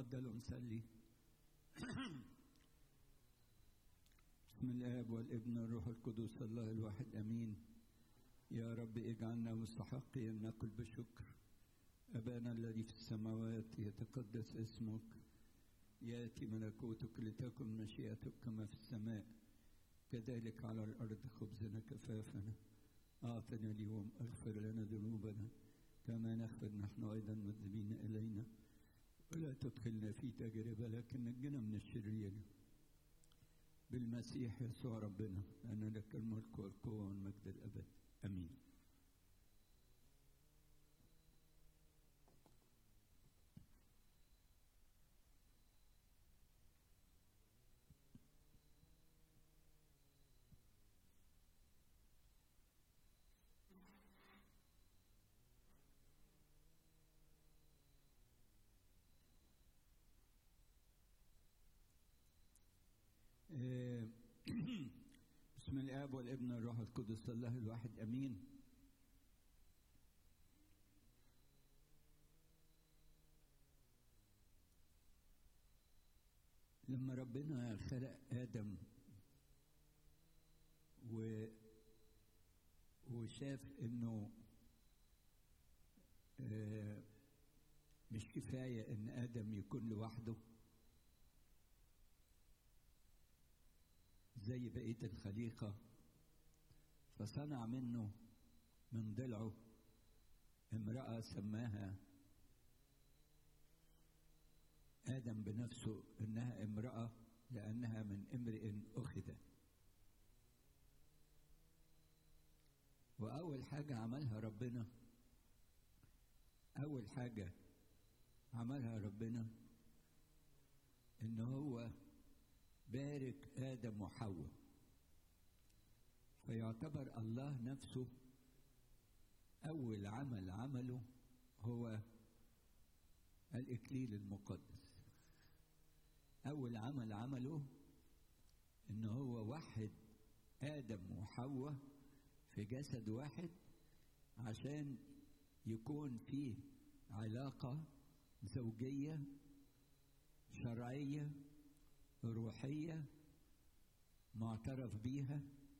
تفضلوا نصلي بسم الآب والابن والروح القدس الله الواحد أمين يا رب اجعلنا مستحقين نقل بشكر أبانا الذي في السماوات يتقدس اسمك يأتي ملكوتك لتكن مشيئتك كما في السماء كذلك على الأرض خبزنا كفافنا أعطنا اليوم اغفر لنا ذنوبنا كما نغفر نحن أيضا مذنبين إلينا ولا تدخلنا في تجربة لكن نجنا من الشرير بالمسيح يسوع ربنا لأن لك الملك والقوة والمجد الأبد أمين بسم الاب والابن والروح القدس الله الواحد امين لما ربنا خلق ادم و وشاف انه آه مش كفايه ان ادم يكون لوحده زي بقية الخليقة فصنع منه من ضلعه امرأة سماها آدم بنفسه إنها امرأة لأنها من امرئ أخذت وأول حاجة عملها ربنا أول حاجة عملها ربنا إن هو بارك آدم وحواء فيعتبر الله نفسه أول عمل عمله هو الإكليل المقدس أول عمل عمله إن هو وحد آدم وحواء في جسد واحد عشان يكون فيه علاقة زوجية شرعية روحية معترف بيها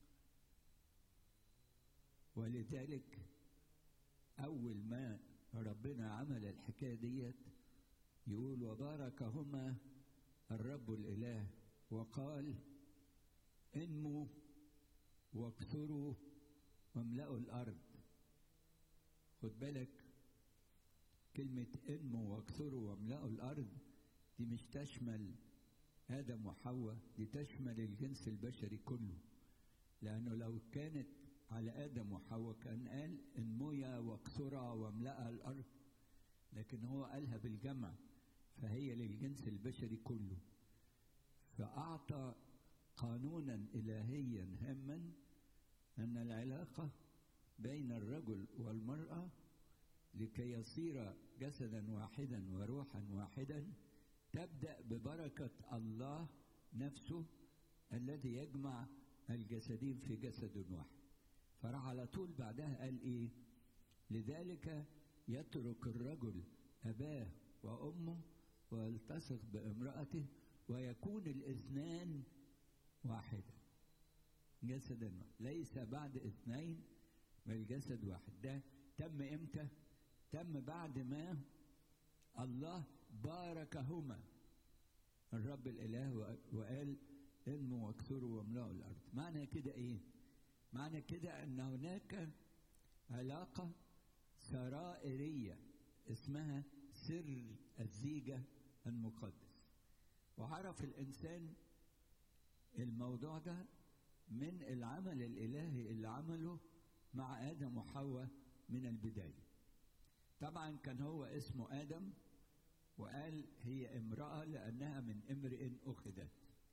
ولذلك أول ما ربنا عمل الحكاية ديت يقول وباركهما الرب الإله وقال انموا واكثروا واملأوا الأرض خد بالك كلمة انموا واكثروا واملأوا الأرض دي مش تشمل آدم وحواء دي تشمل الجنس البشري كله لأنه لو كانت على آدم وحواء كان قال انميا واكثرا واملأ الأرض لكن هو قالها بالجمع فهي للجنس البشري كله فأعطى قانونا إلهيا هاما أن العلاقة بين الرجل والمرأة لكي يصير جسدا واحدا وروحا واحدا تبدأ ببركة الله نفسه الذي يجمع الجسدين في جسد واحد فراح على طول بعدها قال ايه لذلك يترك الرجل أباه وأمه ويلتصق بامرأته ويكون الاثنان واحدا جسدا ليس بعد اثنين بل جسد واحد ده تم امتى تم بعد ما الله باركهما الرب الاله وقال انموا واكثروا واملأوا الارض معنى كده ايه معنى كده ان هناك علاقه سرائريه اسمها سر الزيجه المقدس وعرف الانسان الموضوع ده من العمل الالهي اللي عمله مع ادم وحواء من البدايه طبعا كان هو اسمه ادم وقال هي امرأة لأنها من امرئ أخذت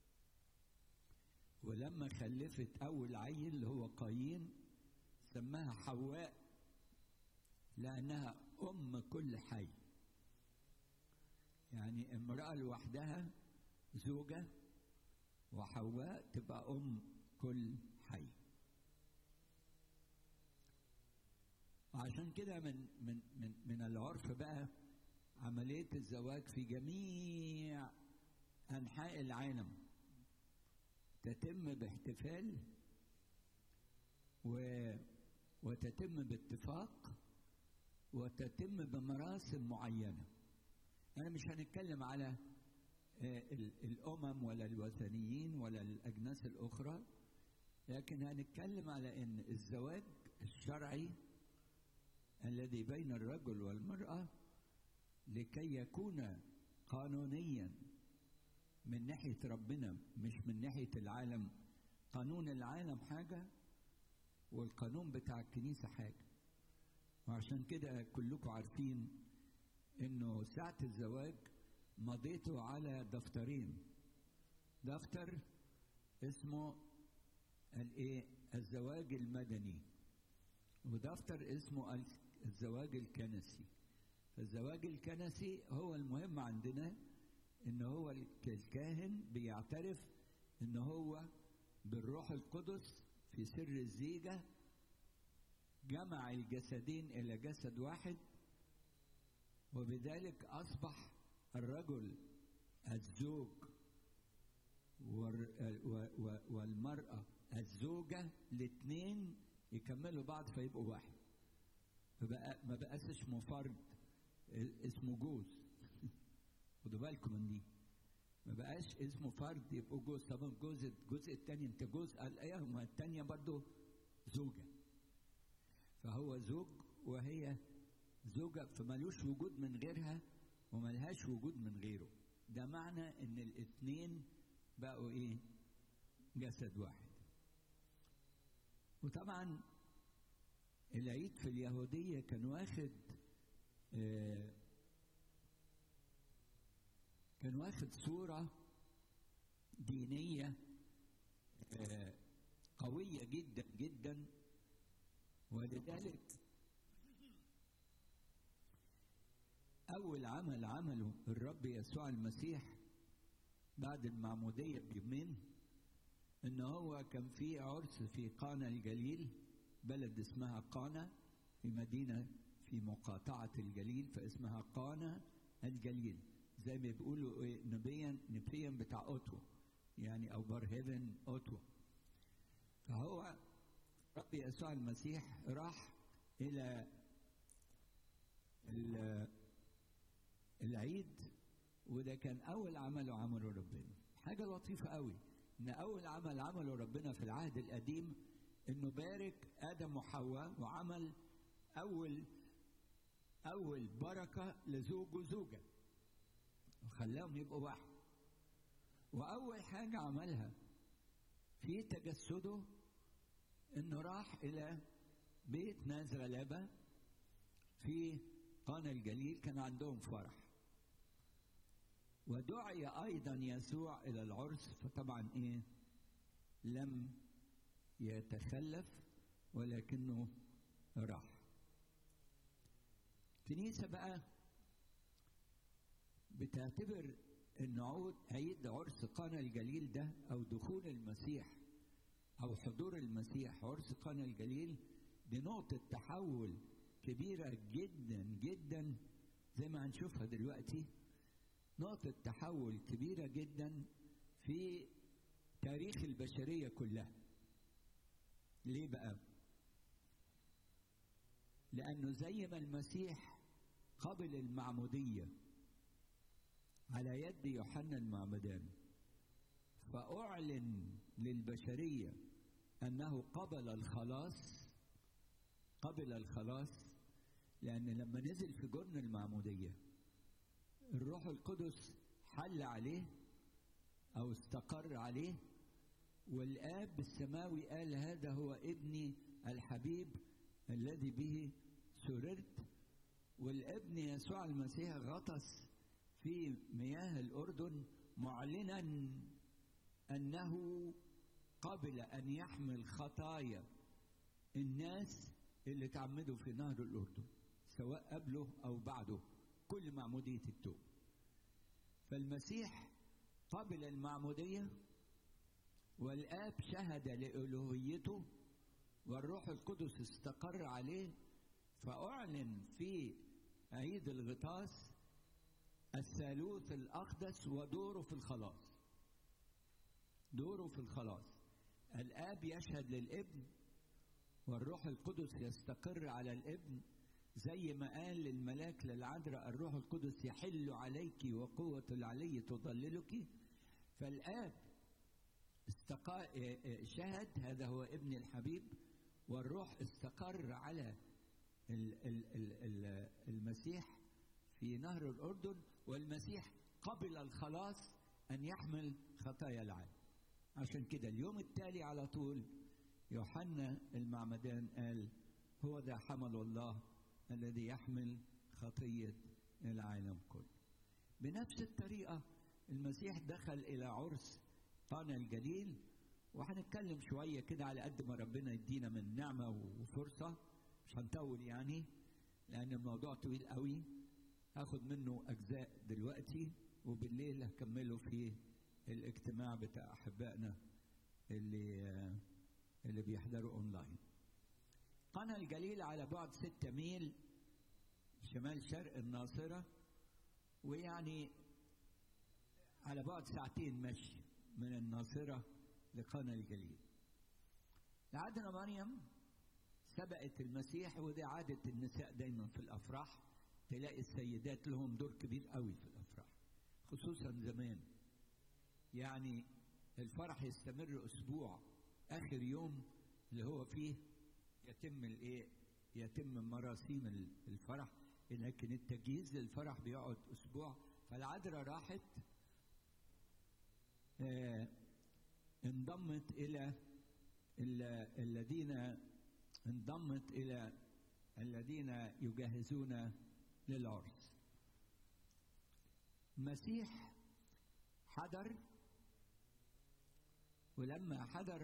ولما خلفت أول عيل اللي هو قايين سماها حواء لأنها أم كل حي يعني امرأة لوحدها زوجة وحواء تبقى أم كل حي وعشان كده من من من من العرف بقى عملية الزواج في جميع أنحاء العالم تتم باحتفال و... وتتم باتفاق وتتم بمراسم معينة أنا مش هنتكلم على الأمم ولا الوثنيين ولا الأجناس الأخرى لكن هنتكلم على أن الزواج الشرعي الذي بين الرجل والمرأة لكي يكون قانونيا من ناحية ربنا مش من ناحية العالم قانون العالم حاجة والقانون بتاع الكنيسة حاجة وعشان كده كلكم عارفين انه ساعة الزواج مضيته على دفترين دفتر اسمه الايه الزواج المدني ودفتر اسمه الزواج الكنسي فالزواج الكنسي هو المهم عندنا ان هو الكاهن بيعترف ان هو بالروح القدس في سر الزيجة جمع الجسدين إلى جسد واحد وبذلك أصبح الرجل الزوج والمرأة الزوجة الاثنين يكملوا بعض فيبقوا واحد فبقى ما بقاش اسمه فرد اسمه جوز خدوا بالكم من دي ما بقاش اسمه فرد يبقوا جوز طب الجوز الجزء الثاني انت جوز قال ايه ما الثانيه برضه زوجه فهو زوج وهي زوجة فمالوش وجود من غيرها وملهاش وجود من غيره ده معنى ان الاثنين بقوا ايه جسد واحد وطبعا العيد في اليهودية كان واخد آه كان واخد صورة دينية آه قوية جدا جدا ولذلك أول عمل عمله الرب يسوع المسيح بعد المعمودية بيومين إن هو كان في عرس في قانا الجليل بلد اسمها قانا في مدينة في مقاطعة الجليل فاسمها قانا الجليل زي ما بيقولوا إيه نبيا نبيا بتاع أوتوا يعني أو برهيفن أوتوا فهو رب يسوع المسيح راح إلى العيد وده كان أول عمل عمله ربنا حاجة لطيفة قوي إن أول عمل عمله ربنا في العهد القديم إنه بارك آدم وحواء وعمل أول أول بركة لزوج وزوجة وخلاهم يبقوا واحد وأول حاجة عملها في تجسده انه راح الى بيت ناس غلابه في قانا الجليل كان عندهم فرح ودعي ايضا يسوع الى العرس فطبعا ايه لم يتخلف ولكنه راح كنيسه بقى بتعتبر ان عود عيد عرس قانا الجليل ده او دخول المسيح أو حضور المسيح عرس قانا الجليل دي نقطة تحول كبيرة جدا جدا زي ما هنشوفها دلوقتي نقطة تحول كبيرة جدا في تاريخ البشرية كلها ليه بقى؟ لأنه زي ما المسيح قبل المعمودية على يد يوحنا المعمدان فأعلن للبشرية أنه قبل الخلاص قبل الخلاص لأن لما نزل في جرن المعمودية الروح القدس حل عليه أو استقر عليه والآب السماوي قال هذا هو ابني الحبيب الذي به سررت والابن يسوع المسيح غطس في مياه الأردن معلنا أنه قبل أن يحمل خطايا الناس اللي تعمدوا في نهر الأردن سواء قبله أو بعده كل معمودية التوب فالمسيح قبل المعمودية والآب شهد لألوهيته والروح القدس استقر عليه فأعلن في عيد الغطاس الثالوث الأقدس ودوره في الخلاص دوره في الخلاص الآب يشهد للابن والروح القدس يستقر على الابن زي ما قال للملاك للعذراء الروح القدس يحل عليك وقوة العلي تضللك فالآب استقا... شهد هذا هو ابن الحبيب والروح استقر على المسيح في نهر الأردن والمسيح قبل الخلاص أن يحمل خطايا العالم عشان كده اليوم التالي على طول يوحنا المعمدان قال هو ذا حمل الله الذي يحمل خطية العالم كله بنفس الطريقة المسيح دخل إلى عرس قانا الجليل وهنتكلم شوية كده على قد ما ربنا يدينا من نعمة وفرصة مش هنطول يعني لأن الموضوع طويل قوي هاخد منه أجزاء دلوقتي وبالليل هكمله في الاجتماع بتاع أحبائنا اللي اللي بيحضروا أونلاين قنا الجليل على بعد ستة ميل شمال شرق الناصرة ويعني على بعد ساعتين مشي من الناصرة لقنا الجليل لعدنا مريم سبقت المسيح ودي عادة النساء دايما في الأفراح تلاقي السيدات لهم دور كبير قوي في الأفراح خصوصا زمان يعني الفرح يستمر أسبوع آخر يوم اللي هو فيه يتم الإيه يتم مراسيم الفرح لكن التجهيز للفرح بيقعد أسبوع فالعذراء راحت آه انضمت إلى الذين انضمت إلى الذين يجهزون للعرس مسيح حضر ولما حضر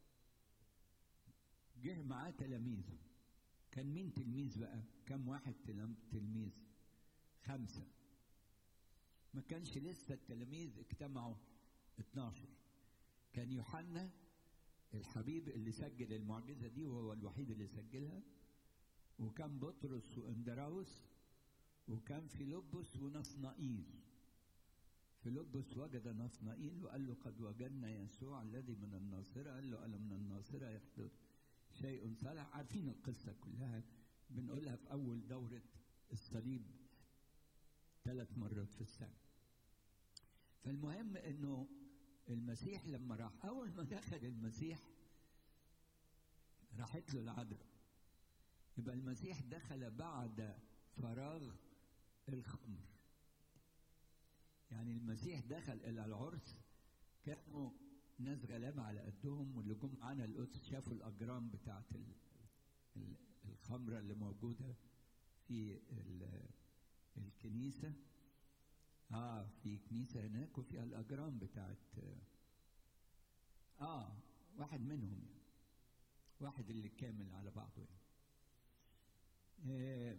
جه معاه تلاميذه كان مين تلميذ بقى كم واحد تلميذ خمسة ما كانش لسه التلاميذ اجتمعوا 12 كان يوحنا الحبيب اللي سجل المعجزة دي وهو الوحيد اللي سجلها وكان بطرس واندراوس وكان فيلبس ونصنائيل فيلبس وجد نصنائيل وقال له قد وجدنا يسوع الذي من الناصرة قال له ألا من الناصرة يحدث شيء صالح عارفين القصة كلها بنقولها في أول دورة الصليب ثلاث مرات في السنة فالمهم انه المسيح لما راح اول ما دخل المسيح راحت له العذراء يبقى المسيح دخل بعد فراغ الخمر يعني المسيح دخل الى العرس كانوا ناس غلابة على قدهم واللي جم معانا القدس شافوا الاجرام بتاعت الخمره اللي موجوده في الكنيسه اه في كنيسه هناك وفيها الاجرام بتاعت اه واحد منهم يعني واحد اللي كامل على بعضه يعني آه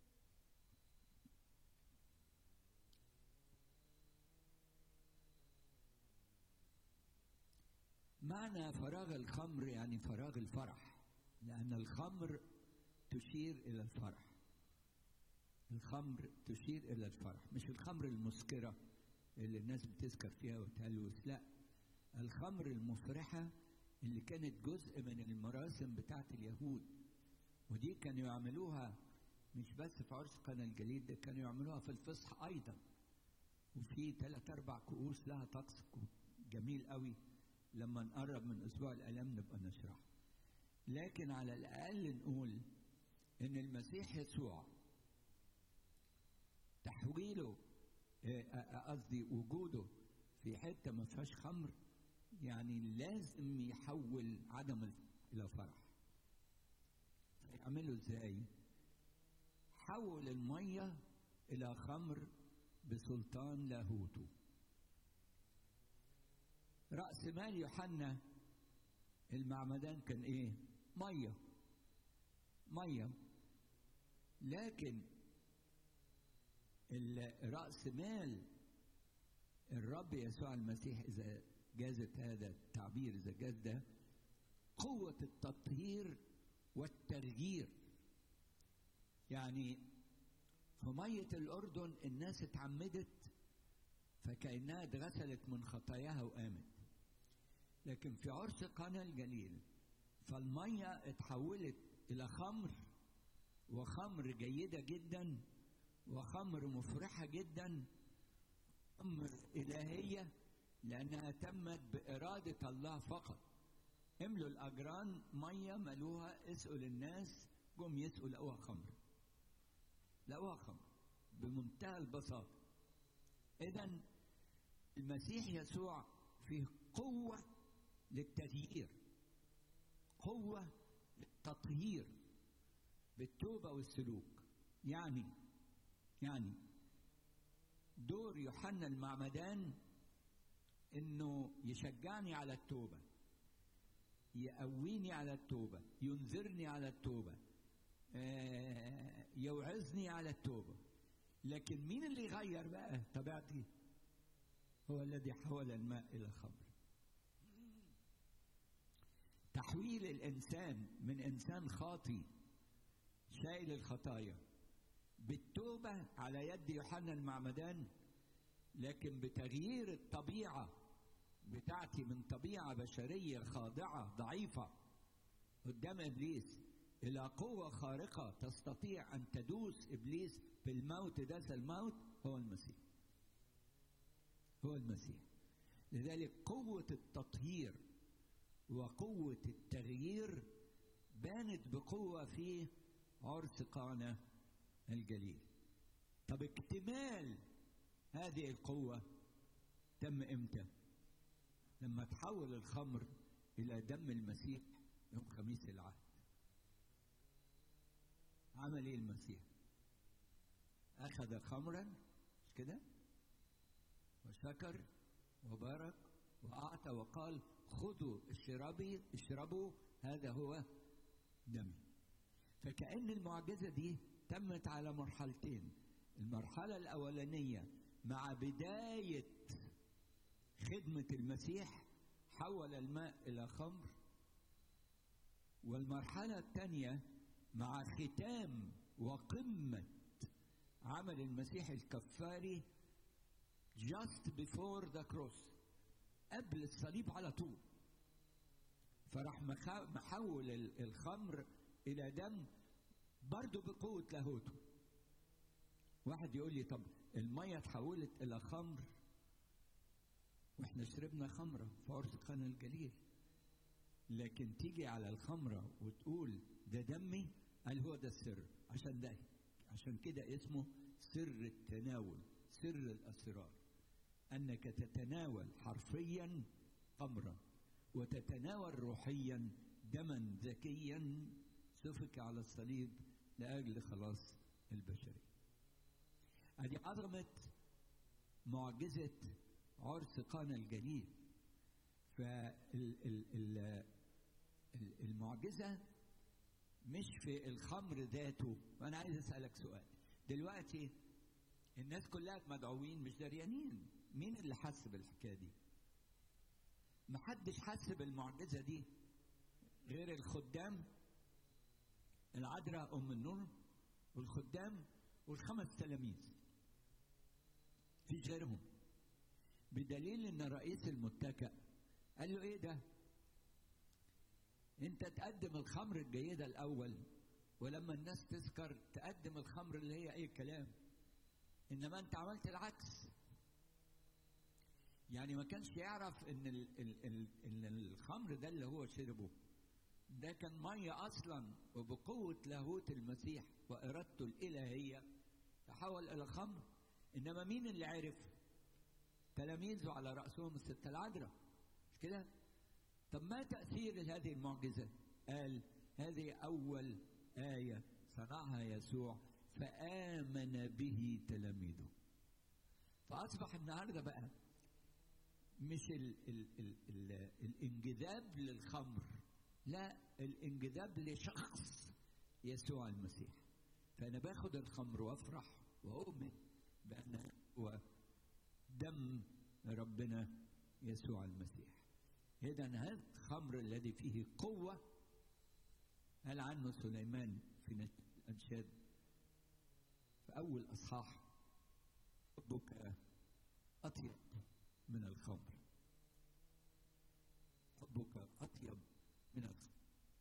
معنى فراغ الخمر يعني فراغ الفرح لأن الخمر تشير إلى الفرح الخمر تشير إلى الفرح مش الخمر المسكرة اللي الناس بتسكر فيها وتهلوس لا الخمر المفرحة اللي كانت جزء من المراسم بتاعت اليهود ودي كانوا يعملوها مش بس في عرس قنا الجليد ده كانوا يعملوها في الفصح أيضا وفي ثلاث أربع كؤوس لها طقس جميل قوي لما نقرب من أسبوع الآلام نبقى نشرح لكن على الأقل نقول إن المسيح يسوع تحويله قصدي وجوده في حته ما فيهاش خمر يعني لازم يحول عدم الى فرح يعمله ازاي حول الميه الى خمر بسلطان لاهوته راس مال يوحنا المعمدان كان ايه ميه ميه لكن رأس مال الرب يسوع المسيح إذا جازت هذا التعبير إذا جاز ده قوة التطهير والتغيير يعني في مية الأردن الناس اتعمدت فكأنها اتغسلت من خطاياها وقامت لكن في عرس قنا الجليل فالمية اتحولت إلى خمر وخمر جيدة جدا وخمر مفرحة جدا خمر إلهية لأنها تمت بإرادة الله فقط املوا الأجران مية ملوها اسقوا للناس جم يسقوا لقوها خمر لقوها خمر بمنتهى البساطة إذا المسيح يسوع فيه قوة للتغيير قوة للتطهير بالتوبة والسلوك يعني يعني دور يوحنا المعمدان انه يشجعني على التوبه يقويني على التوبه ينذرني على التوبه آه يوعظني على التوبه لكن مين اللي يغير بقى طبيعتي هو الذي حول الماء الى خمر تحويل الانسان من انسان خاطي شايل الخطايا بالتوبه على يد يوحنا المعمدان لكن بتغيير الطبيعه بتاعتي من طبيعه بشريه خاضعه ضعيفه قدام ابليس الى قوه خارقه تستطيع ان تدوس ابليس بالموت داس الموت هو المسيح هو المسيح لذلك قوه التطهير وقوه التغيير بانت بقوه في عرس قانا الجليل طب اكتمال هذه القوة تم امتى؟ لما تحول الخمر إلى دم المسيح يوم خميس العهد. عمل إيه المسيح؟ أخذ خمرا مش كده؟ وشكر وبارك وأعطى وقال خذوا اشربي اشربوا هذا هو دمي. فكأن المعجزة دي تمت على مرحلتين المرحلة الأولانية مع بداية خدمة المسيح حول الماء إلى خمر والمرحلة الثانية مع ختام وقمة عمل المسيح الكفاري just before the cross قبل الصليب على طول فراح محول الخمر إلى دم برضه بقوة لاهوته واحد يقول لي طب المية اتحولت إلى خمر واحنا شربنا خمرة في عرس قنا الجليل لكن تيجي على الخمرة وتقول ده دمي قال هو ده السر عشان ده عشان كده اسمه سر التناول سر الأسرار أنك تتناول حرفيا خمرا وتتناول روحيا دما ذكيا سفك على الصليب لأجل خلاص البشرية ادي عظمه معجزه عرس قانا الجليل فالمعجزه مش في الخمر ذاته وانا عايز اسالك سؤال دلوقتي الناس كلها مدعوين مش دريانين مين اللي حس بالحكايه دي محدش حس بالمعجزه دي غير الخدام العذراء ام النور والخدام والخمس تلاميذ فيش غيرهم بدليل ان رئيس المتكأ قال له ايه ده انت تقدم الخمر الجيدة الاول ولما الناس تسكر تقدم الخمر اللي هي اي كلام انما انت عملت العكس يعني ما كانش يعرف ان ال ال ال ال الخمر ده اللي هو شربه ده كان ميه اصلا وبقوه لاهوت المسيح وارادته الالهيه تحول الى خمر انما مين اللي عرف تلاميذه على راسهم الست العذراء مش كده طب ما تاثير هذه المعجزه قال هذه اول ايه صنعها يسوع فامن به تلاميذه فاصبح النهارده بقى مش ال ال ال ال الانجذاب للخمر لا الانجذاب لشخص يسوع المسيح فانا باخد الخمر وافرح واؤمن بان هو دم ربنا يسوع المسيح اذا هذا الخمر الذي فيه قوه قال عنه سليمان في انشاد في أول أصحاح حبك أطيب من الخمر حبك أطيب من الخمر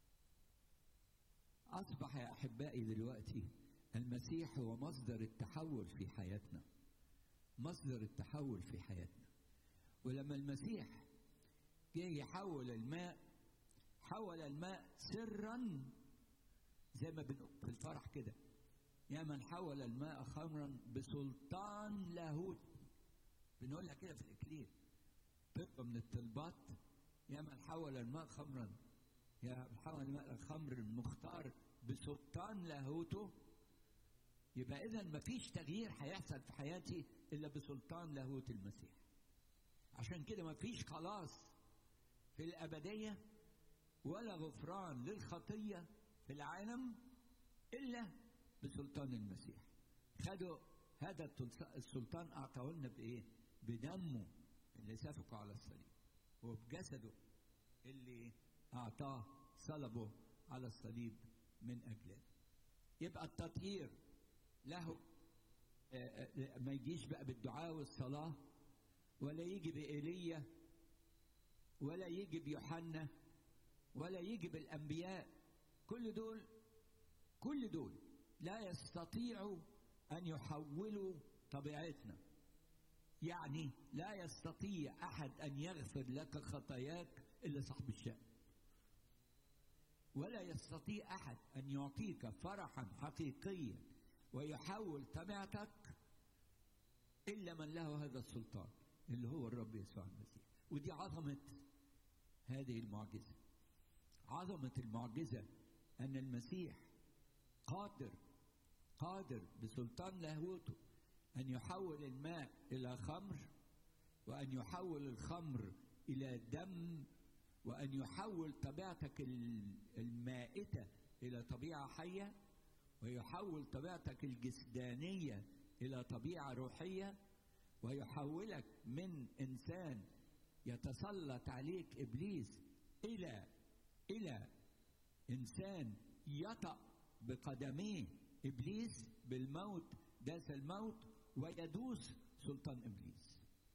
أصبح يا أحبائي دلوقتي المسيح هو مصدر التحول في حياتنا مصدر التحول في حياتنا ولما المسيح جه يحول الماء حول الماء سرا زي ما بنقول في الفرح كده يا من حول الماء خمرا بسلطان لاهوت بنقولها كده في الاكليل طب من الطلبات يا من حول الماء خمرا يا من حول الماء الخمر المختار بسلطان لاهوته يبقى اذا مفيش تغيير هيحصل في حياتي الا بسلطان لاهوت المسيح عشان كده مفيش خلاص في الابديه ولا غفران للخطيه في العالم الا بسلطان المسيح خدوا هذا السلطان اعطاه لنا بايه بدمه اللي سفكه على الصليب وبجسده اللي اعطاه صلبه على الصليب من اجلنا يبقى التطهير له ما يجيش بقى بالدعاء والصلاه ولا يجي بإيليا ولا يجي بيوحنا ولا يجي بالأنبياء كل دول كل دول لا يستطيعوا أن يحولوا طبيعتنا يعني لا يستطيع أحد أن يغفر لك خطاياك إلا صاحب الشأن ولا يستطيع أحد أن يعطيك فرحا حقيقيا ويحول طبيعتك إلا من له هذا السلطان اللي هو الرب يسوع المسيح ودي عظمة هذه المعجزة عظمة المعجزة أن المسيح قادر قادر بسلطان لاهوته أن يحول الماء إلى خمر وأن يحول الخمر إلى دم وأن يحول طبيعتك المائتة إلى طبيعة حية ويحول طبيعتك الجسدانية إلى طبيعة روحية ويحولك من انسان يتسلط عليك ابليس الى الى انسان يطأ بقدميه ابليس بالموت داس الموت ويدوس سلطان ابليس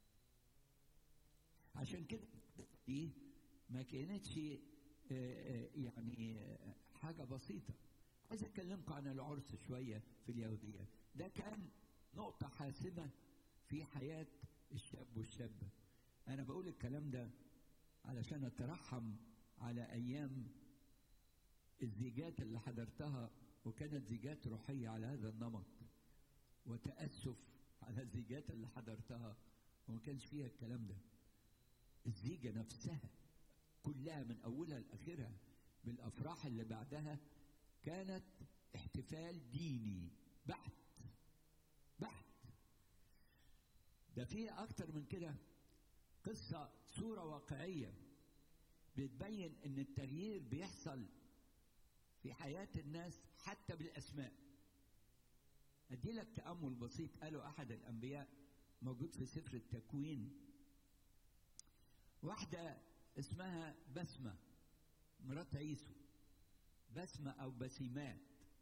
عشان كده دي ما كانتش يعني حاجه بسيطه عايز اكلمكم عن العرس شويه في اليهوديه ده كان نقطه حاسمه في حياة الشاب والشابة أنا بقول الكلام ده علشان أترحم على أيام الزيجات اللي حضرتها وكانت زيجات روحية على هذا النمط وتأسف على الزيجات اللي حضرتها وما كانش فيها الكلام ده الزيجة نفسها كلها من أولها لآخرها بالأفراح اللي بعدها كانت احتفال ديني بحت بحت ده في أكتر من كده قصة صورة واقعية بتبين إن التغيير بيحصل في حياة الناس حتى بالأسماء أدي لك تأمل بسيط قاله أحد الأنبياء موجود في سفر التكوين واحدة اسمها بسمة مرات عيسو بسمة أو بسيمات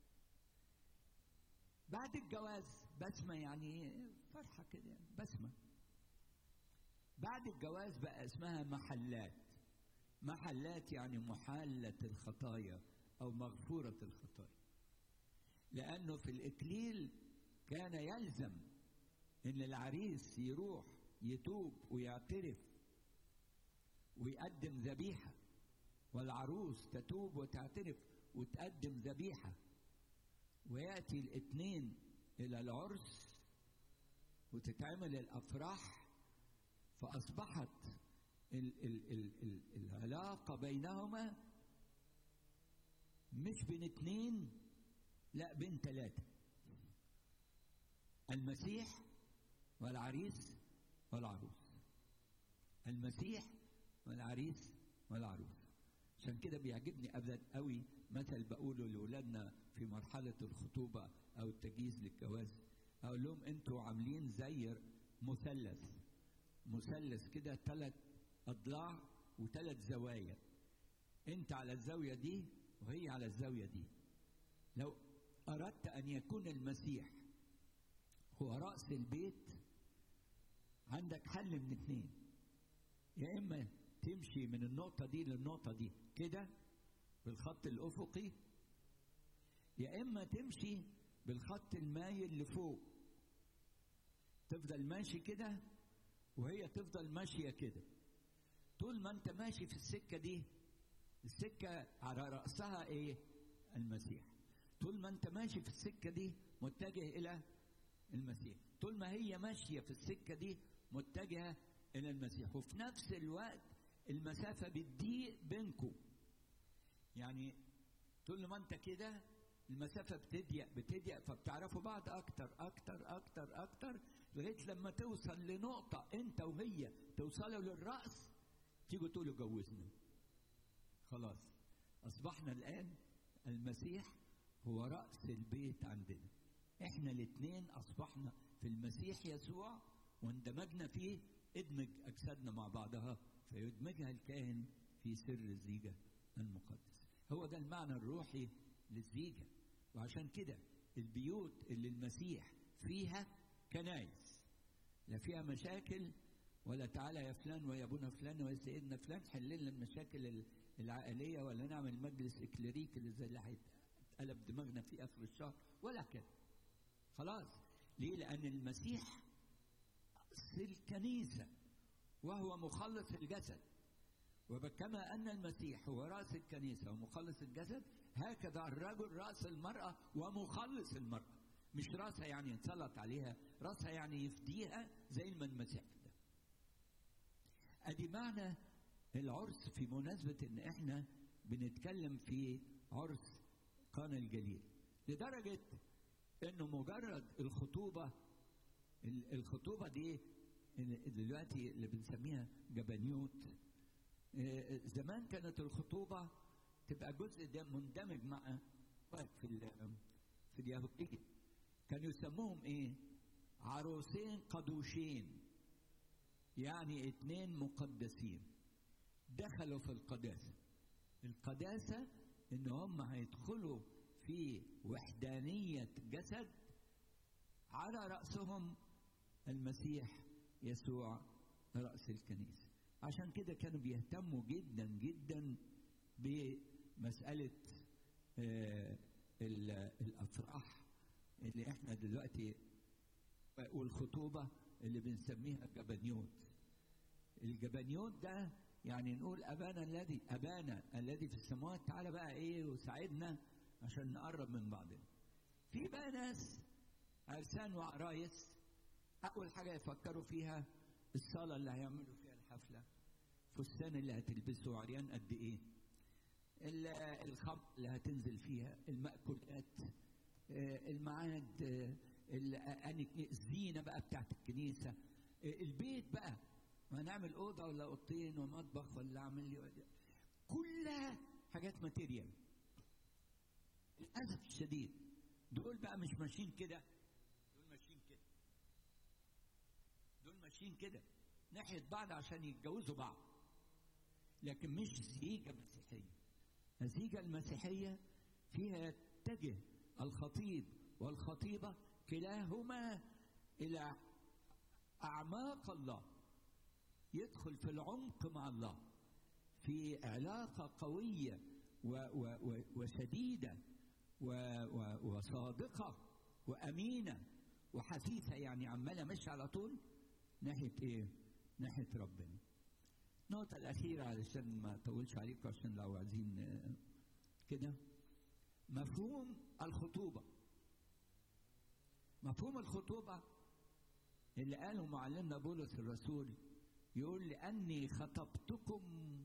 بعد الجواز بسمة يعني فرحة كده يعني بسمة بعد الجواز بقى اسمها محلات محلات يعني محالة الخطايا أو مغفورة الخطايا لأنه في الإكليل كان يلزم إن العريس يروح يتوب ويعترف ويقدم ذبيحة والعروس تتوب وتعترف وتقدم ذبيحة ويأتي الاثنين إلى العرس وتتعمل الأفراح فأصبحت ال ال ال ال العلاقة بينهما مش بين اتنين لا بين ثلاثة المسيح والعريس والعروس المسيح والعريس والعروس عشان كده بيعجبني ابدا قوي مثل بقوله لاولادنا في مرحله الخطوبه او التجهيز للجواز اقول لهم انتوا عاملين زي مثلث مثلث كده ثلاث اضلاع وثلاث زوايا انت على الزاويه دي وهي على الزاويه دي لو اردت ان يكون المسيح هو رأس البيت عندك حل من اتنين يا إما تمشي من النقطة دي للنقطة دي كده بالخط الأفقي يا إما تمشي بالخط المايل لفوق تفضل ماشي كده وهي تفضل ماشية كده طول ما انت ماشي في السكة دي السكة على رأسها ايه المسيح طول ما انت ماشي في السكة دي متجه الى المسيح طول ما هي ماشية في السكة دي متجهة الى المسيح وفي نفس الوقت المسافة بتضيق بينكم يعني طول ما انت كده المسافة بتضيق بتضيق فبتعرفوا بعض أكتر أكتر أكتر أكتر لغاية لما توصل لنقطة أنت وهي توصلوا للرأس تيجوا تقولوا جوزنا خلاص أصبحنا الآن المسيح هو رأس البيت عندنا احنا الاثنين أصبحنا في المسيح يسوع واندمجنا فيه ادمج أجسادنا مع بعضها فيدمجها الكاهن في سر الزيجة المقدس هو ده المعنى الروحي للزيجة وعشان كده البيوت اللي المسيح فيها كنايس لا فيها مشاكل ولا تعالى يا فلان ويا ابونا فلان ويا سيدنا فلان حل لنا المشاكل العائليه ولا نعمل مجلس اكليريكي اللي زي اللي هيتقلب دماغنا في اخر الشهر ولا كده خلاص ليه لان المسيح اصل الكنيسه وهو مخلص الجسد وكما ان المسيح هو راس الكنيسه ومخلص الجسد هكذا الرجل راس المراه ومخلص المراه مش راسها يعني ينسلط عليها راسها يعني يفديها زي ما المسيح ده ادي معنى العرس في مناسبة ان احنا بنتكلم في عرس قانا الجليل لدرجة انه مجرد الخطوبة الخطوبة دي دلوقتي اللي بنسميها جبنيوت زمان كانت الخطوبة تبقى جزء ده مندمج مع في في اليهودية كانوا يسموهم ايه عروسين قدوشين يعني اتنين مقدسين دخلوا في القداسة القداسة ان هم هيدخلوا في وحدانية جسد على رأسهم المسيح يسوع رأس الكنيسة عشان كده كانوا بيهتموا جدا جدا بمسألة آه الأفراح اللي احنا دلوقتي والخطوبة اللي بنسميها جبنيوت الجبنيوت ده يعني نقول أبانا الذي أبانا الذي في السماوات تعالى بقى إيه وساعدنا عشان نقرب من بعضنا في بقى ناس عرسان وعرايس أول حاجة يفكروا فيها الصالة اللي هيعملوا فيها الحفلة فستان اللي هتلبسه عريان قد إيه الخمر اللي هتنزل فيها المأكولات الميعاد الزينه بقى بتاعت الكنيسه البيت بقى ما نعمل اوضه ولا اوضتين ومطبخ ولا اعمل لي كلها حاجات ماتيريال للاسف الشديد دول بقى مش ماشيين كده دول ماشيين كده دول ماشيين كده ناحيه بعض عشان يتجوزوا بعض لكن مش زيجه مسيحيه الزيجه المسيحيه فيها يتجه الخطيب والخطيبة كلاهما إلى أعماق الله يدخل في العمق مع الله في علاقة قوية و و و وشديدة و و وصادقة وأمينة وحثيثة يعني عمالة ماشية على طول ناحية إيه؟ ناحية ربنا. النقطة الأخيرة علشان ما أطولش عليكم عشان لو عايزين كده مفهوم الخطوبة مفهوم الخطوبة اللي قاله معلمنا بولس الرسول يقول لأني خطبتكم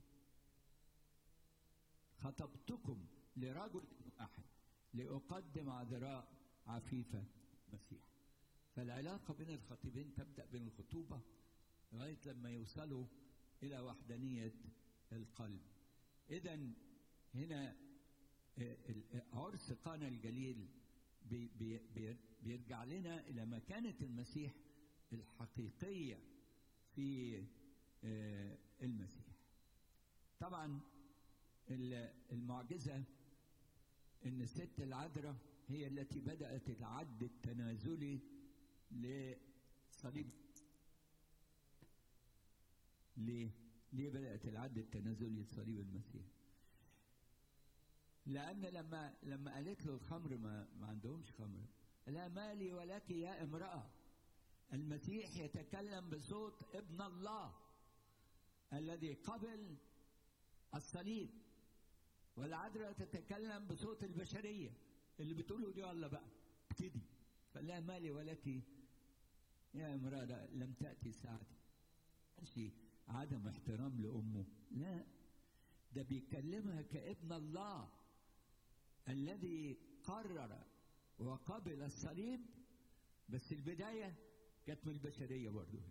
خطبتكم لرجل واحد لأقدم عذراء عفيفة مسيح فالعلاقة بين الخطيبين تبدأ بين الخطوبة لغاية لما يوصلوا إلى وحدانية القلب إذا هنا عرس قانا الجليل بي بي بيرجع لنا الى مكانه المسيح الحقيقيه في المسيح طبعا المعجزه ان الست العذراء هي التي بدات العد التنازلي لصليب ليه؟ ليه بدأت العد التنازلي لصليب المسيح؟ لأن لما لما قالت له الخمر ما, ما عندهمش خمر لا مالي ولك يا امرأة المسيح يتكلم بصوت ابن الله الذي قبل الصليب والعذراء تتكلم بصوت البشرية اللي بتقوله دي ولا بقى ابتدي فلا مالي ولك يا امرأة لم تأتي ساعتي ماشي عدم احترام لأمه لا ده بيكلمها كابن الله الذي قرر وقبل الصليب بس البداية كانت من البشرية برضه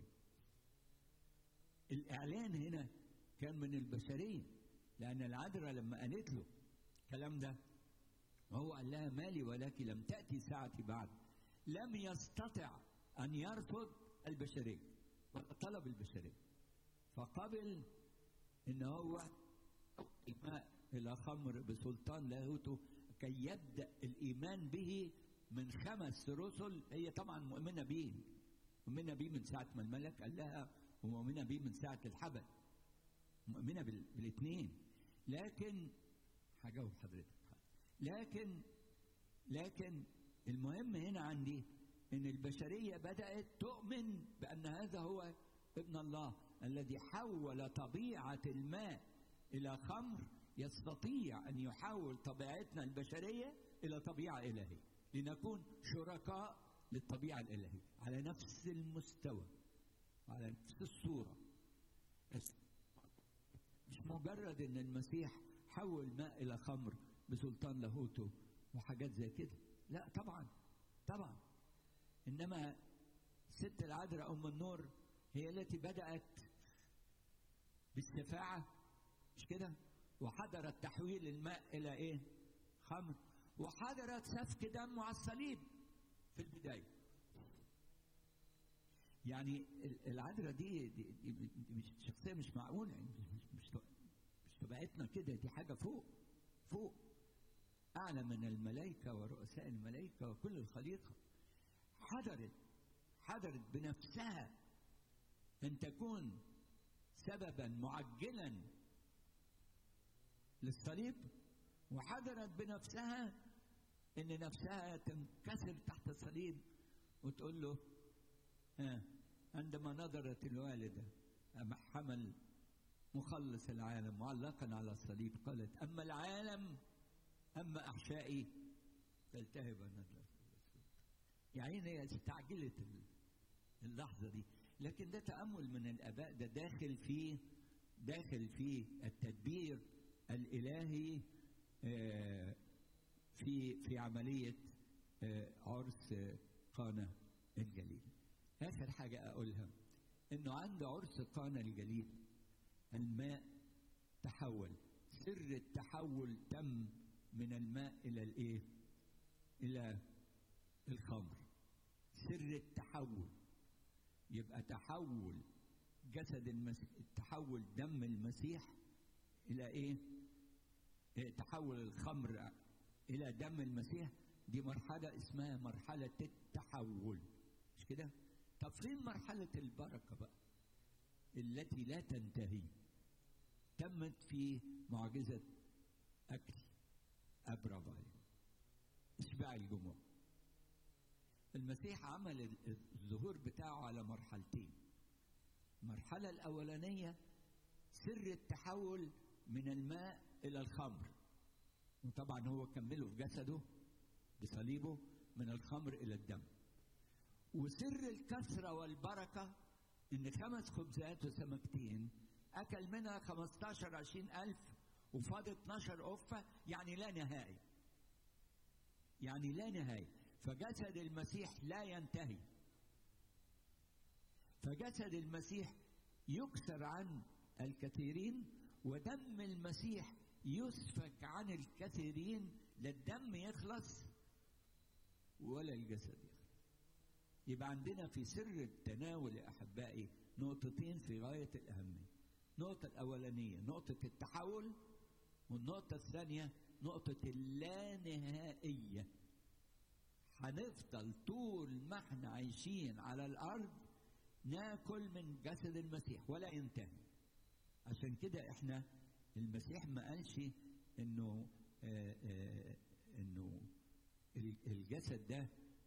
الإعلان هنا كان من البشرية لأن العذراء لما قالت له الكلام ده وهو قال لها مالي ولك لم تأتي ساعتي بعد لم يستطع أن يرفض البشرية طلب البشرية فقبل إن هو الماء إلى خمر بسلطان لاهوته كي يبدأ الإيمان به من خمس رسل هي طبعا مؤمنة به مؤمنة به من ساعة ما الملك قال لها ومؤمنة به من ساعة الحبل مؤمنة بالاثنين لكن هجاوب حضرتك لكن لكن المهم هنا عندي ان البشريه بدات تؤمن بان هذا هو ابن الله الذي حول طبيعه الماء الى خمر يستطيع ان يحول طبيعتنا البشريه الى طبيعه الهيه لنكون شركاء للطبيعه الالهيه على نفس المستوى على نفس الصوره بس مش مجرد ان المسيح حول ماء الى خمر بسلطان لاهوته وحاجات زي كده لا طبعا طبعا انما الست العذراء ام النور هي التي بدات بالشفاعه مش كده وحضرت تحويل الماء الى ايه خمر وحضرت سفك دم على الصليب في البدايه يعني العذراء دي, دي, دي, دي مش شخصيه مش معقوله يعني مش مش مش طبيعتنا كده دي حاجه فوق فوق اعلى من الملائكه ورؤساء الملائكه وكل الخليقه حضرت حضرت بنفسها ان تكون سببا معجلا للصليب وحضرت بنفسها ان نفسها تنكسر تحت الصليب وتقول له آه عندما نظرت الوالدة حمل مخلص العالم معلقا على الصليب قالت أما العالم أما أحشائي تلتهب النظر يعني هي استعجلت اللحظة دي لكن ده تأمل من الآباء ده داخل فيه داخل فيه التدبير الإلهي آه في في عملية آه عرس قانا الجليل آخر حاجة أقولها إنه عند عرس قانا الجليل الماء تحول سر التحول تم من الماء إلى الإيه؟ إلى الخمر سر التحول يبقى تحول جسد المسيح تحول دم المسيح إلى إيه؟ إيه تحول الخمر إلى دم المسيح دي مرحلة اسمها مرحلة التحول مش كده؟ طب فين مرحلة البركة بقى؟ التي لا تنتهي تمت في معجزة أكل أبرم عليه إشباع الجموع المسيح عمل الظهور بتاعه على مرحلتين المرحلة الأولانية سر التحول من الماء إلى الخمر وطبعا هو كمله في جسده بصليبه من الخمر إلى الدم وسر الكثرة والبركة إن خمس خبزات وسمكتين أكل منها 15 20 ألف وفاض 12 أفة يعني لا نهاية يعني لا نهاية فجسد المسيح لا ينتهي فجسد المسيح يكسر عن الكثيرين ودم المسيح يسفك عن الكثيرين لا الدم يخلص ولا الجسد يخلص يبقى عندنا في سر التناول يا احبائي نقطتين في غايه الاهميه النقطه الاولانيه نقطه التحول والنقطه الثانيه نقطه اللانهائيه هنفضل طول ما احنا عايشين على الارض ناكل من جسد المسيح ولا ينتهي عشان كده احنا المسيح ما قالش انه آآ آآ انه الجسد ده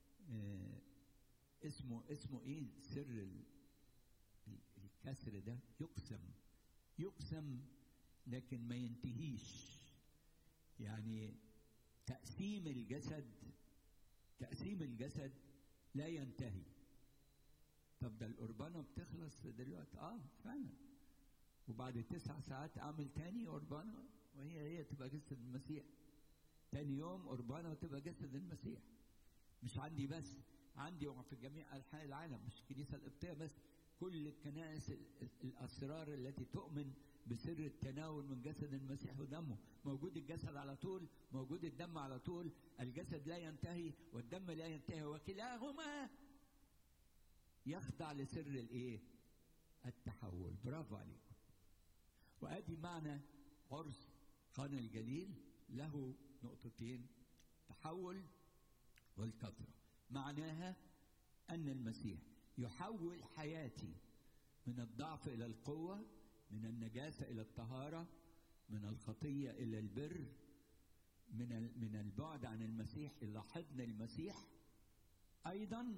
اسمه اسمه ايه سر الكسر ده يقسم يقسم لكن ما ينتهيش يعني تقسيم الجسد تقسيم الجسد لا ينتهي طب ده القربانه بتخلص دلوقتي اه فعلا وبعد تسع ساعات اعمل تاني قربانه وهي هي تبقى جسد المسيح تاني يوم قربانه وتبقى جسد المسيح مش عندي بس عندي في جميع انحاء العالم مش الكنيسه القبطيه بس كل الكنائس الاسرار التي تؤمن بسر التناول من جسد المسيح ودمه موجود الجسد على طول موجود الدم على طول الجسد لا ينتهي والدم لا ينتهي وكلاهما يخضع لسر الايه التحول برافو عليكم وادي معنى عرس قانا الجليل له نقطتين تحول والكثره معناها ان المسيح يحول حياتي من الضعف الى القوه من النجاسه الى الطهاره من الخطيه الى البر من من البعد عن المسيح الى حضن المسيح ايضا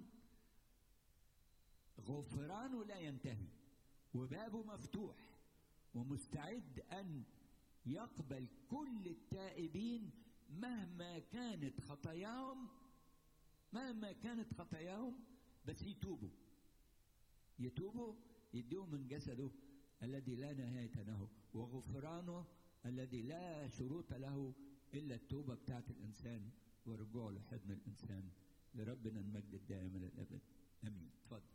غفرانه لا ينتهي وبابه مفتوح ومستعد ان يقبل كل التائبين مهما كانت خطاياهم مهما كانت خطاياهم بس يتوبوا يتوبوا يديهم من جسده الذي لا نهاية له وغفرانه الذي لا شروط له إلا التوبة بتاعت الإنسان ورجوعه لحضن الإنسان لربنا المجد الدائم إلى الأبد آمين اتفضل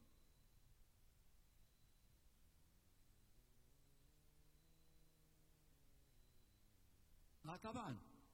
اه طبعا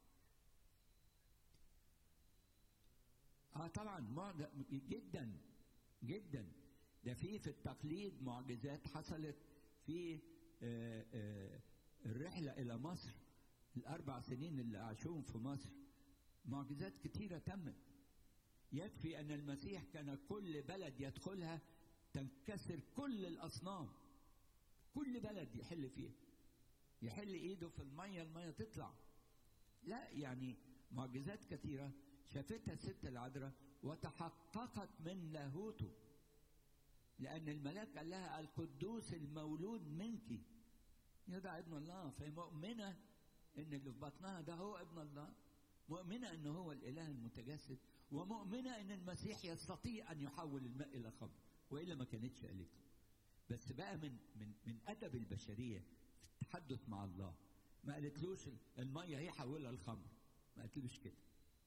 اه طبعا جدا جدا ده في في التقليد معجزات حصلت في آآ آآ الرحله الى مصر الاربع سنين اللي عاشوهم في مصر معجزات كثيره تمت يكفي ان المسيح كان كل بلد يدخلها تنكسر كل الاصنام كل بلد يحل فيها يحل ايده في الميه الميه تطلع لا يعني معجزات كثيره شافتها الست العذراء وتحققت من لاهوته لأن الملاك قال لها القدوس المولود منك يدعى ابن الله فهي مؤمنة إن اللي في بطنها ده هو ابن الله مؤمنة إن هو الإله المتجسد ومؤمنة إن المسيح يستطيع أن يحول الماء إلى خمر وإلا ما كانتش قالت له بس بقى من من من أدب البشرية في التحدث مع الله ما قالتلوش المية هي حولها لخمر ما قالتلوش كده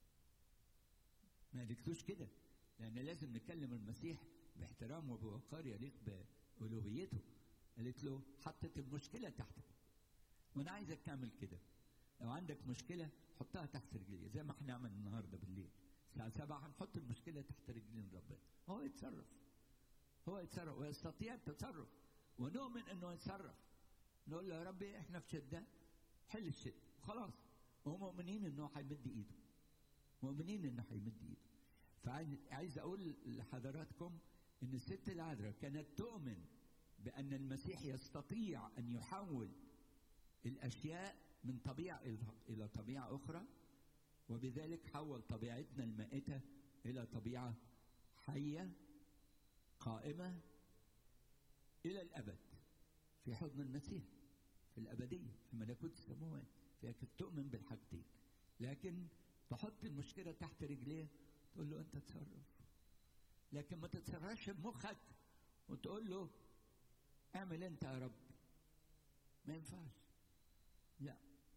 ما قالتلوش كده لأن لازم نكلم المسيح باحترام وبوقار يليق بألوهيته قالت له حطت المشكلة تحتك وأنا عايزك تعمل كده لو عندك مشكلة حطها تحت رجلي زي ما هنعمل النهاردة بالليل الساعة سبعة هنحط المشكلة تحت رجلين ربنا هو يتصرف هو يتصرف ويستطيع التصرف ونؤمن انه يتصرف نقول له يا ربي احنا في شدة حل الشدة خلاص ومؤمنين انه هيمد ايده مؤمنين انه هيمد ايده فعايز اقول لحضراتكم ان الست العذراء كانت تؤمن بان المسيح يستطيع ان يحول الاشياء من طبيعه الى طبيعه اخرى وبذلك حول طبيعتنا المائته الى طبيعه حيه قائمه الى الابد في حضن المسيح في الابديه في ملكوت السماوات فهي كانت تؤمن بالحاجتين لكن تحط المشكله تحت رجليه تقول له انت تصرف لكن ما تتصرفش بمخك وتقول له اعمل انت يا رب ما ينفعش لا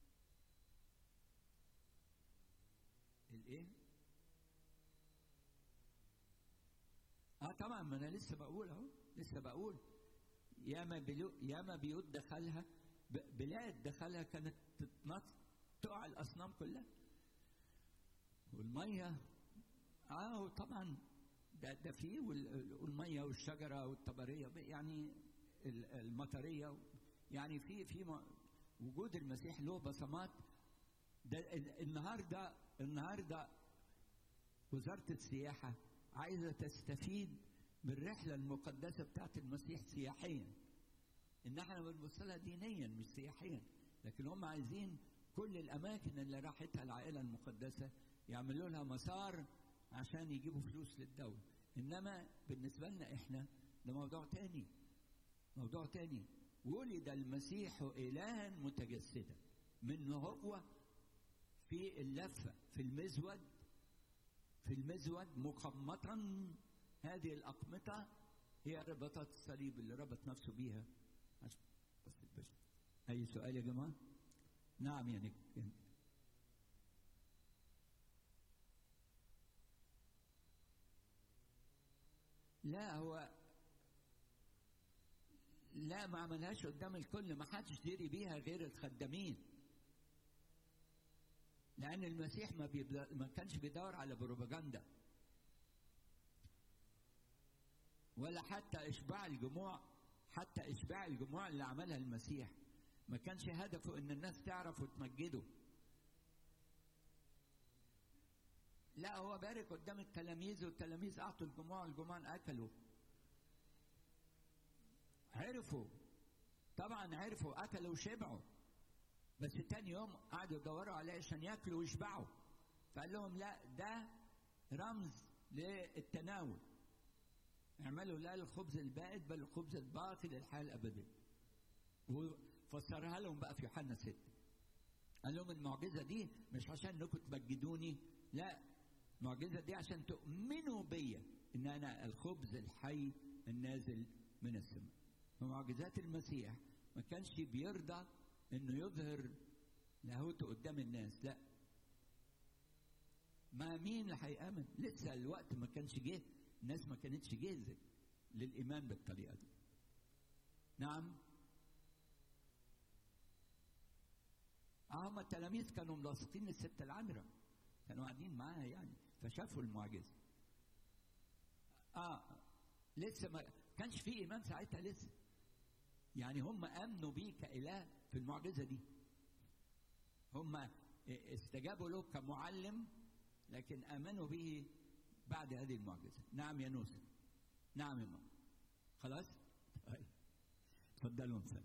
الايه اه طبعا ما انا لسه بقول اهو لسه بقول ياما بلو ياما بيوت دخلها بلاد دخلها كانت تتنط تقع الاصنام كلها والميه اه طبعا ده ده فيه والميه والشجره والطبريه يعني المطريه يعني في في وجود المسيح له بصمات ده النهارده النهارده وزاره السياحه عايزه تستفيد بالرحله المقدسه بتاعت المسيح سياحيا ان احنا بنبص لها دينيا مش سياحيا لكن هم عايزين كل الاماكن اللي راحتها العائله المقدسه يعملوا لها مسار عشان يجيبوا فلوس للدوله انما بالنسبه لنا احنا ده موضوع تاني موضوع تاني ولد المسيح الها متجسدا من هو في اللفه في المزود في المزود مقمطا هذه الأقمطة هي رباطات الصليب اللي ربط نفسه بيها عشان بس البشر أي سؤال يا جماعة؟ نعم يا نك لا هو لا ما عملهاش قدام الكل ما حدش دري بيها غير الخدامين لأن المسيح ما, بيبدأ ما كانش بيدور على بروباجندا ولا حتى إشباع الجموع حتى إشباع الجموع اللي عملها المسيح ما كانش هدفه إن الناس تعرف وتمجده لا هو بارك قدام التلاميذ والتلاميذ أعطوا الجموع والجموع أكلوا عرفوا طبعا عرفوا أكلوا وشبعوا بس تاني يوم قعدوا يدوروا عليه عشان ياكلوا ويشبعوا فقال لهم لا ده رمز للتناول اعملوا لا الخبز البائد بل الخبز الباقي للحياه الابديه وفسرها لهم بقى في يوحنا 6 قال لهم المعجزه دي مش عشان انكم تمجدوني لا المعجزه دي عشان تؤمنوا بيا ان انا الخبز الحي النازل من السماء فمعجزات المسيح ما كانش بيرضى انه يظهر لاهوته قدام الناس لا ما مين اللي هيامن لسه الوقت ما كانش جه الناس ما كانتش جاهزه للايمان بالطريقه دي نعم هم التلاميذ كانوا ملاصقين الست العذراء كانوا قاعدين معاها يعني فشافوا المعجزه اه لسه ما كانش في ايمان ساعتها لسه يعني هم امنوا بيه كاله في المعجزه دي هم استجابوا له كمعلم لكن امنوا به بعد هذه المعجزه نعم يا نوسة نعم يا ماما خلاص طيب تفضلوا نصلي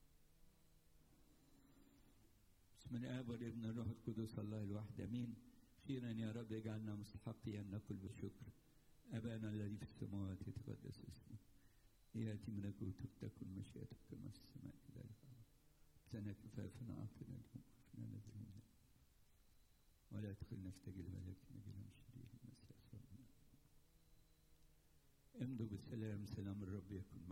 بسم الاب والابن والروح القدس الله الواحد امين خيرا يا رب اجعلنا مستحقين ان ناكل بالشكر ابانا الذي في السماوات يتقدس اسمك ياتي ملكوتك تكن مشيئتك كما في السماء كذلك سنة كفافنا اعطنا اليوم وعفنا نذرنا ولا تدخلنا في تجربه لكن نجينا من شرير المسيح امضوا بالسلام سلام الرب يكن